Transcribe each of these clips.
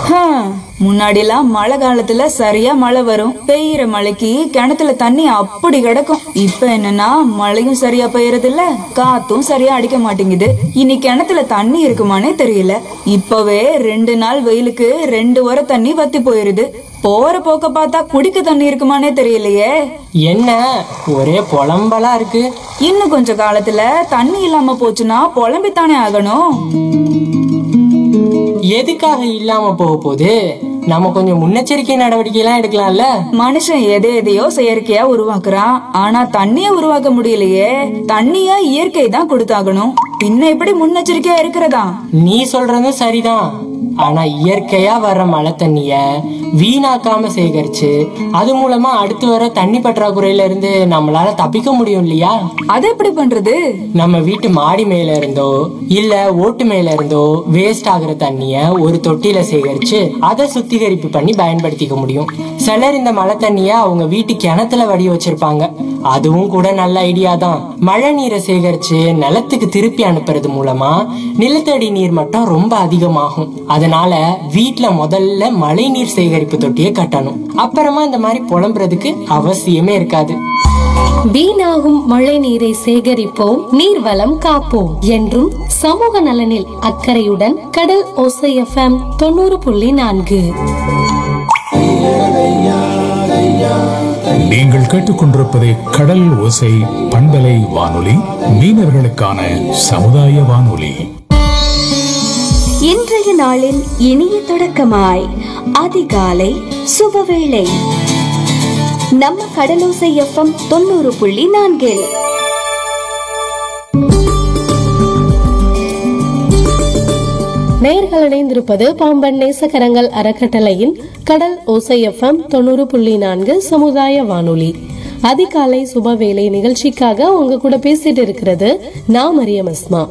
ஹம், முன்னாடிலாம் மழை காலத்துல சரியா மழை வரும் பெய்யற மழைக்கு கிணத்துல தண்ணி அப்படி கிடக்கும் இப்ப என்னன்னா மழையும் சரியா பெய்யறது இல்ல காத்தும் சரியா அடிக்க மாட்டேங்குது இனி கிணத்துல தண்ணி இருக்குமானே தெரியல இப்பவே ரெண்டு நாள் வெயிலுக்கு ரெண்டு வர தண்ணி வத்தி போயிருது போற போக்க பார்த்தா குடிக்க தண்ணி இருக்குமானே தெரியலையே என்ன ஒரே புலம்பலா இருக்கு இன்னும் கொஞ்ச காலத்துல தண்ணி இல்லாம போச்சுன்னா புலம்பித்தானே ஆகணும் எதுக்காக இல்லாம போக போகுது நம்ம கொஞ்சம் முன்னெச்சரிக்கை நடவடிக்கை எல்லாம் எடுக்கலாம்ல மனுஷன் எதை எதையோ செயற்கையா உருவாக்குறான் ஆனா தண்ணிய உருவாக்க முடியலையே தண்ணிய இயற்கை தான் கொடுத்தாகணும் பின்ன எப்படி முன்னெச்சரிக்கையா இருக்கிறதா நீ சொல்றதும் சரிதான் ஆனா இயற்கையா வர்ற மழை தண்ணிய வீணாக்காம சேகரிச்சு அது மூலமா அடுத்து வர தண்ணி பற்றாக்குறையில இருந்து நம்மளால தப்பிக்க முடியும் இல்லையா அது எப்படி பண்றது நம்ம வீட்டு மாடி மேல இருந்தோ இல்ல ஓட்டு மேல இருந்தோ வேஸ்ட் ஆகுற தண்ணிய ஒரு தொட்டியில சேகரிச்சு அதை சுத்திகரிப்பு பண்ணி பயன்படுத்திக்க முடியும் சிலர் இந்த மழை தண்ணிய அவங்க வீட்டு கிணத்துல வடி வச்சிருப்பாங்க அதுவும் கூட நல்ல ஐடியா தான் மழை நீரை சேகரிச்சு நிலத்துக்கு திருப்பி அனுப்புறது மூலமா நிலத்தடி நீர் மட்டம் ரொம்ப அதிகமாகும் அதனால வீட்ல முதல்ல மழை நீர் சேகரிப்பு தொட்டியை கட்டணும் அப்புறமா இந்த மாதிரி புலம்புறதுக்கு அவசியமே இருக்காது வீணாகும் மழை நீரை சேகரிப்போம் நீர்வளம் காப்போம் என்றும் சமூக நலனில் அக்கறையுடன் கடல் ஓசை எஃப்எம் தொண்ணூறு புள்ளி நான்கு நீங்கள் கேட்டுக்கொண்டிருப்பது கடல் ஓசை பண்பலை வானொலி மீனவர்களுக்கான சமுதாய வானொலி இன்றைய நாளின் இனிய தொடக்கமாய் அதிகாலை சுபவேளை நம்ம கடலோசை எஃப்எம் தொண்ணூறு புள்ளி நான்கில் நேர்கள் இணைந்திருப்பது பாம்பன் நேசகரங்கள் அறக்கட்டளையின் கடல் ஓசை எஃப்எம் தொண்ணூறு புள்ளி நான்கு சமுதாய வானொலி அதிகாலை சுபவேளை நிகழ்ச்சிக்காக உங்க கூட பேசிட்டு இருக்கிறது நான் மரியம் அஸ்மா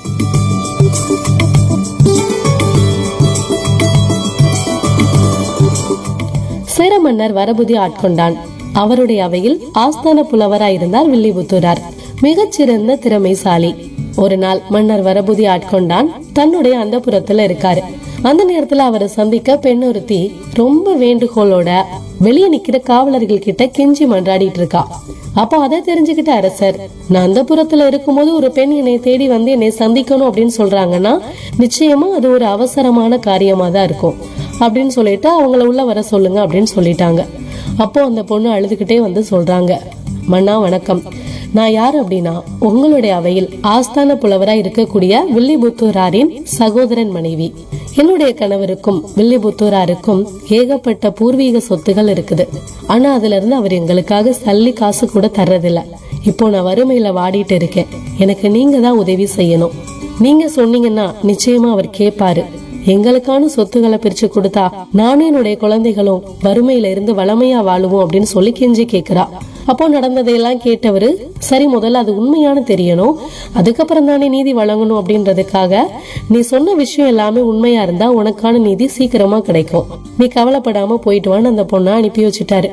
சேரமன்னர் வரபுதி ஆட்கொண்டான் அவருடைய அவையில் ஆஸ்தான புலவராயிருந்தார் வில்லிபுத்தூரார் மிகச்சிறந்த திறமைசாலி ஒரு நாள் மன்னர் வரபுதி ஆட்கொண்டான் தன்னுடைய அந்த புறத்துல இருக்காரு அந்த நேரத்துல அவரை சந்திக்க பெண் ஒருத்தி ரொம்ப வேண்டுகோளோட வெளியே நிக்கிற காவலர்கள் கிட்ட கெஞ்சி மன்றாடிட்டு இருக்கா அப்போ அதை தெரிஞ்சுக்கிட்ட அரசர் நான் அந்த புறத்துல இருக்கும்போது ஒரு பெண் என்னை தேடி வந்து என்னை சந்திக்கணும் அப்படின்னு சொல்றாங்கன்னா நிச்சயமா அது ஒரு அவசரமான காரியமா தான் இருக்கும் அப்படின்னு சொல்லிட்டு அவங்கள உள்ள வர சொல்லுங்க அப்படின்னு சொல்லிட்டாங்க அப்போ அந்த பொண்ணு அழுதுகிட்டே வந்து சொல்றாங்க மன்னா வணக்கம் நான் யார் அப்படின்னா உங்களுடைய அவையில் ஆஸ்தான புலவரா இருக்கக்கூடிய வில்லிபுத்தூராரின் சகோதரன் மனைவி என்னுடைய கணவருக்கும் வில்லிபுத்தூராருக்கும் ஏகப்பட்ட பூர்வீக சொத்துகள் இருக்குது ஆனா அதுல இருந்து அவர் எங்களுக்காக சல்லி காசு கூட தர்றதில்ல இப்போ நான் வறுமையில வாடிட்டு இருக்கேன் எனக்கு நீங்க தான் உதவி செய்யணும் நீங்க சொன்னீங்கன்னா நிச்சயமா அவர் கேட்பாரு எங்களுக்கான சொத்துக்களை பிரிச்சு கொடுத்தா நானும் என்னுடைய குழந்தைகளும் வறுமையில இருந்து வளமையா வாழுவோம் அப்படின்னு சொல்லி கெஞ்சி கேக்குறா அப்போ நடந்ததையெல்லாம் கேட்டவரு சரி முதல்ல அது உண்மையான தெரியணும் அதுக்கப்புறம் தானே நீதி வழங்கணும் அப்படின்றதுக்காக நீ சொன்ன விஷயம் எல்லாமே உண்மையா இருந்தா உனக்கான நீதி சீக்கிரமா கிடைக்கும் நீ கவலைப்படாம போயிட்டு வான்னு அந்த பொண்ணை அனுப்பி வச்சுட்டாரு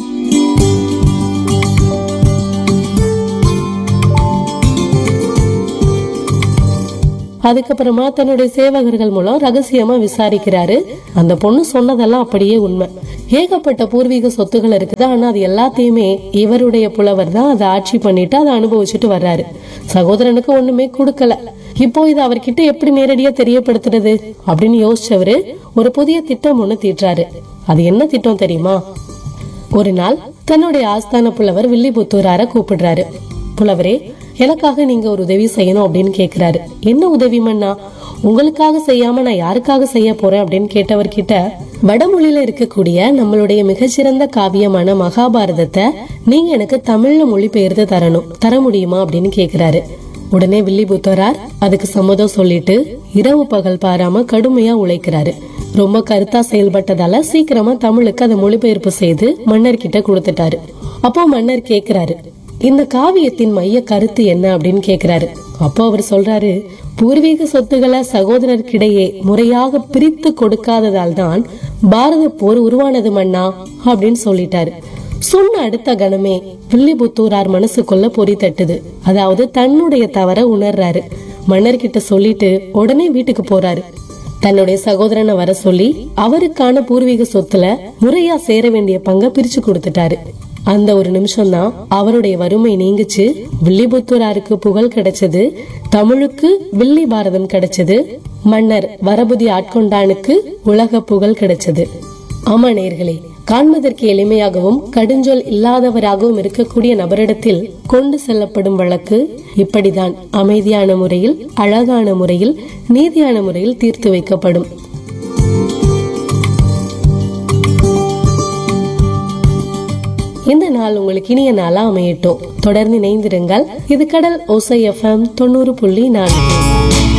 அதுக்கப்புறமா தன்னுடைய சேவகர்கள் மூலம் ரகசியமா விசாரிக்கிறாரு அந்த பொண்ணு சொன்னதெல்லாம் அப்படியே உண்மை ஏகப்பட்ட பூர்வீக சொத்துகள் இருக்குது ஆனா அது எல்லாத்தையுமே இவருடைய புலவர் தான் அதை ஆட்சி பண்ணிட்டு அதை அனுபவிச்சுட்டு வர்றாரு சகோதரனுக்கு ஒண்ணுமே கொடுக்கல இப்போ இது அவர்கிட்ட எப்படி நேரடியா தெரியப்படுத்துறது அப்படின்னு யோசிச்சவரு ஒரு புதிய திட்டம் ஒண்ணு தீட்டுறாரு அது என்ன திட்டம் தெரியுமா ஒரு நாள் தன்னுடைய ஆஸ்தான புலவர் வில்லிபுத்தூரார கூப்பிடுறாரு புலவரே எனக்காக நீங்க ஒரு உதவி செய்யணும் அப்படின்னு கேக்குறாரு என்ன உதவி மன்னா உங்களுக்காக செய்யாம நான் யாருக்காக செய்ய போறேன் அப்படின்னு கேட்டவர்கிட்ட வடமொழியில இருக்கக்கூடிய நம்மளுடைய மிகச்சிறந்த காவியமான மகாபாரதத்தை நீங்க எனக்கு தமிழ்ல மொழிபெயர்த்து தரணும் தர முடியுமா அப்படின்னு கேக்குறாரு உடனே வில்லிபுத்தரார் அதுக்கு சம்மதம் சொல்லிட்டு இரவு பகல் பாராம கடுமையா உழைக்கிறாரு ரொம்ப கருத்தா செயல்பட்டதால சீக்கிரமா தமிழுக்கு அதை மொழிபெயர்ப்பு செய்து மன்னர் கிட்ட கொடுத்துட்டாரு அப்போ மன்னர் கேக்குறாரு இந்த காவியத்தின் மைய கருத்து என்ன அப்படின்னு கேக்குறாரு அப்போ அவர் சொல்றாரு பூர்வீக சொத்துக்களை சகோதரர்க்கிடையே முறையாக பிரித்து கொடுக்காததால் தான் பாரத போர் உருவானது மன்னா அப்படின்னு சொல்லிட்டாரு சொன்ன அடுத்த கணமே வில்லிபுத்தூரார் மனசுக்குள்ள பொறி தட்டுது அதாவது தன்னுடைய தவற உணர்றாரு மன்னர்கிட்ட சொல்லிட்டு உடனே வீட்டுக்கு போறாரு தன்னுடைய சகோதரனை வர சொல்லி அவருக்கான பூர்வீக சொத்துல முறையா சேர வேண்டிய பங்கை பிரிச்சு கொடுத்துட்டாரு அந்த ஒரு நிமிஷம் தான் அவருடைய வறுமை நீங்குச்சு வில்லிபுத்தூராருக்கு புகழ் கிடைச்சது தமிழுக்கு வில்லி பாரதம் கிடைச்சது மன்னர் வரபுதி ஆட்கொண்டானுக்கு உலக புகழ் கிடைச்சது ஆமா நேர்களே காண்பதற்கு எளிமையாகவும் கடுஞ்சொல் இல்லாதவராகவும் இருக்கக்கூடிய நபரிடத்தில் கொண்டு செல்லப்படும் வழக்கு இப்படிதான் அமைதியான முறையில் அழகான முறையில் நீதியான முறையில் தீர்த்து வைக்கப்படும் இந்த நாள் உங்களுக்கு இனிய நாளா அமையட்டும் தொடர்ந்து இணைந்திருங்கள் இது கடல் ஓசை எஃப்எம் தொண்ணூறு புள்ளி நான்கு